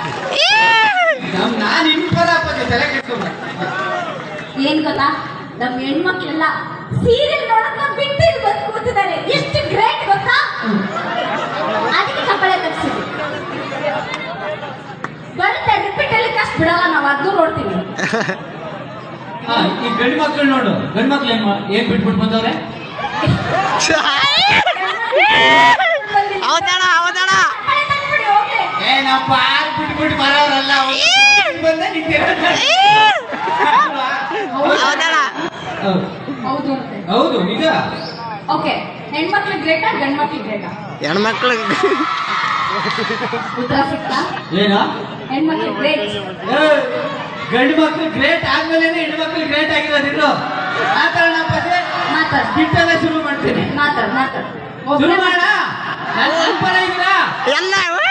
ನಮ್ ನಾನ್ ಇನ್ಪರಪ್ಪಗೆ ತಲೆ ಕೆಡ್ಸ್ಕೊಂಬ ಏನ್ ಗೊತ್ತಾ ನಮ್ ಹೆಣ್ಮಕ್ಳೆಲ್ಲ ಸೀರಿಯಲ್ ನೋಡಕ್ ಬಿಟ್ಟು ಇಲ್ಲಿ ಬಂದು ಕೂತಿದ್ದಾರೆ ಎಷ್ಟು ಗ್ರೇಟ್ ಗೊತ್ತಾ ಅದಕ್ಕೆ ಕಪ್ಪಳೆ ತಗ್ಸಿದ್ವಿ ಬರುತ್ತೆ ರಿಪೀಟ್ ಅಲ್ಲಿ ಕಷ್ಟ ಬಿಡಲ್ಲ ನಾವು ಅದನ್ನು ನೋಡ್ತೀವಿ ಹಾ ಈ ಗಂಡ್ ಮಕ್ಳು ನೋಡು ಗಂಡ್ ಮಕ್ಳು ಏನ್ ಮಾ- ಏನ್ ಬಿಟ್ಬಿಟ್ಟು ಬಂದವ್ರೆ ಹೌದಣ್ಣ ಹೌದಣ್ಣ ಕಪ್ಪಳೆ ತಗ್ಬಿಡಿ, ಹೋಗ್ಲಿ. ಏ ನಾವು ಪಾರ್ ಬಿಟ್ಬಿಟ್ಟು ಬರೋರಲ್ಲ ಅವ್ರು. ಬಂದೆ ನಿಂತಿರೋದು. ಹೌದಣ್ಣ ಹೌದು. ಹೌದು ಅಂತೆ ಹೌದು ನಿಜ ಓಕೆ ಹೆಣ್ಮಕ್ಳು ಗ್ರೇಟಾ ಗಂಡ್ ಮಕ್ಳು ಗ್ರೇಟಾ ಹೆಣ್ಮಕ್ಳು ಉತ್ತರ ಸಿಕ್ತಾ ಏನ ಹೆಣ್ಮಕ್ಳು ಗ್ರೇಟ್ ಗಂಡು ಮಕ್ಳು ಗ್ರೇಟ್ ಆದ್ಮೇಲೆ ಹೆಣ್ಣು ಮಕ್ಳು ಗ್ರೇಟ್ ಆಗಿರೋದಿದ್ರು ಆ ತರ ನಾ ಪದೇ ಮಾತಾಡ್ ಬಿಟ್ಟಲ್ಲ ಶುರು ಮಾಡ್ತೀನಿ ಮಾತಾಡ್ ಮಾತಾಡ್ ಶುರು ಮಾಡ ನಾನು ಸೂಪರ್ ಆಗಿರಾ ಎಲ್ಲ